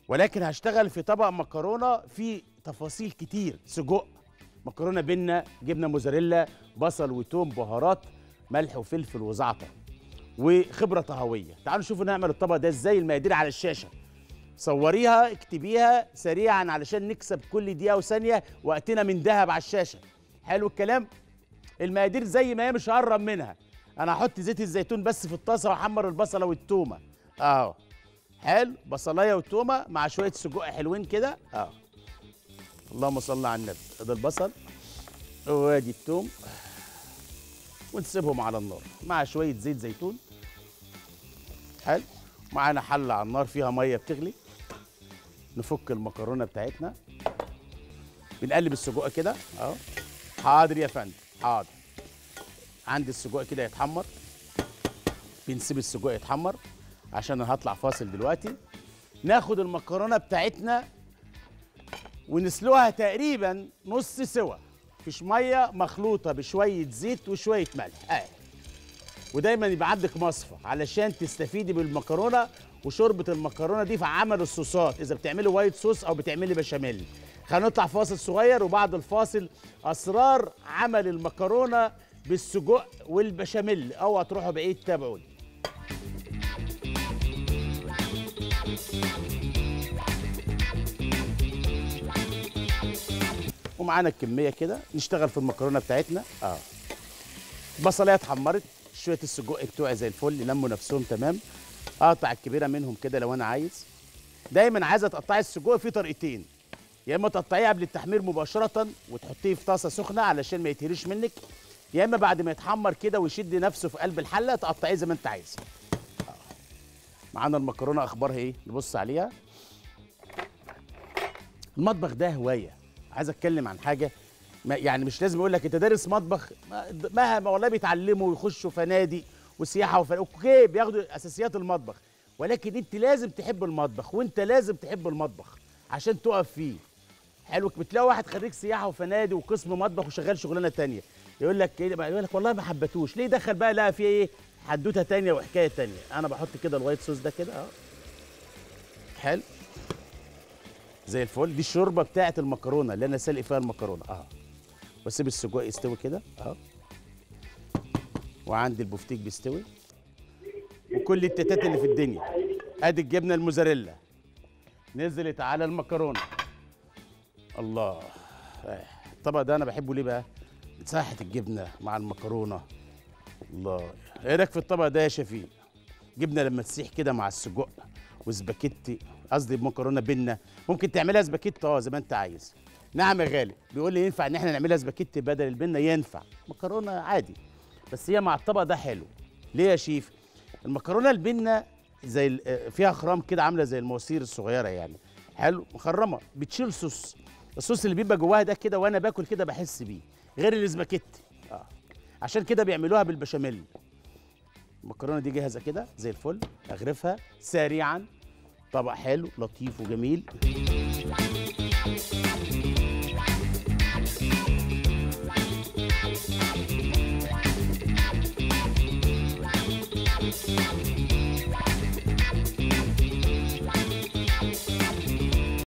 ولكن هشتغل في طبق مكرونه فيه تفاصيل كتير سجق مكرونه بينا جبنه موزاريلا بصل وتوم بهارات ملح وفلفل وزعتر وخبره طهويه تعالوا نشوفوا نعمل الطبق ده ازاي المقادير على الشاشه صوريها اكتبيها سريعا علشان نكسب كل دقيقه وثانيه وقتنا من ذهب على الشاشه حلو الكلام المقادير زي ما هي مش هقرب منها انا هحط زيت الزيتون بس في الطاسه واحمر البصله والتومه اهو حلو بصلايه وتومه مع شويه سجق حلوين كده اه اللهم صل على النبي ادي البصل وادي التوم ونسيبهم على النار مع شويه زيت زيتون حلو معانا حله على النار فيها ميه بتغلي نفك المكرونه بتاعتنا بنقلب السجق كده اهو حاضر يا فندم حاضر عندي السجق كده يتحمر بنسيب السجق يتحمر عشان انا هطلع فاصل دلوقتي ناخد المكرونه بتاعتنا ونسلقها تقريبا نص سوا فيش ميه مخلوطه بشويه زيت وشويه ملح اه ودايما يبقى عندك مصفى علشان تستفيدي بالمكرونه وشوربه المكرونه دي في عمل الصوصات اذا بتعملي وايت صوص او بتعملي بشاميل خلينا نطلع فاصل صغير وبعد الفاصل اسرار عمل المكرونه بالسجق والبشاميل اوعى تروحوا بعيد تابعوني ومعانا الكميه كده نشتغل في المكرونه بتاعتنا اه البصلايه اتحمرت شويه السجق بتوعي زي الفل لموا نفسهم تمام اقطع الكبيره منهم كده لو انا عايز دايما عايزه تقطعي السجق في طريقتين يا اما تقطعيه قبل التحمير مباشره وتحطيه في طاسه سخنه علشان ما يتهريش منك يا اما بعد ما يتحمر كده ويشد نفسه في قلب الحله تقطعيه زي ما انت عايز آه. معانا المكرونه اخبارها ايه نبص عليها المطبخ ده هوايه عايز اتكلم عن حاجه ما يعني مش لازم اقول لك انت دارس مطبخ ما- مهما والله بيتعلموا ويخشوا فنادق وسياحه وفنادق اوكي بياخدوا اساسيات المطبخ ولكن انت لازم تحب المطبخ وانت لازم تحب المطبخ عشان تقف فيه حلو بتلاقي واحد خريج سياحه وفنادق وقسم مطبخ وشغال شغلانه تانية يقول لك ايه بقى؟ يقول لك والله ما حبتوش ليه دخل بقى لقى فيه ايه حدوته تانية وحكايه تانية انا بحط كده الوايت صوص ده كده اه حلو زي الفل دي الشوربه بتاعه المكرونه اللي انا سالق فيها المكرونه اه واسيب السجق يستوي كده اه وعندي البفتيك بيستوي وكل التتات اللي في الدنيا ادي الجبنه الموزاريلا نزلت على المكرونه الله آه. الطبق ده انا بحبه ليه بقى مساحه الجبنه مع المكرونه الله ايه رايك في الطبق ده يا شفيق جبنه لما تسيح كده مع السجق وسباكيتي قصدي مكرونه بينا ممكن تعملها سباكيتي اه زي ما انت عايز نعم يا غالي بيقول لي ينفع ان احنا نعملها سباكيتي بدل البنه ينفع مكرونه عادي بس هي مع الطبق ده حلو ليه يا شيف المكرونه البنه زي ال- آه، فيها خرام كده عامله زي المواسير الصغيره يعني حلو مخرمه بتشيل صوص الصوص اللي بيبقى جواها ده كده وانا باكل كده بحس بيه غير الاسباجيتي اه عشان كده بيعملوها بالبشاميل المكرونه دي جاهزه كده زي الفل اغرفها سريعا طبق حلو لطيف وجميل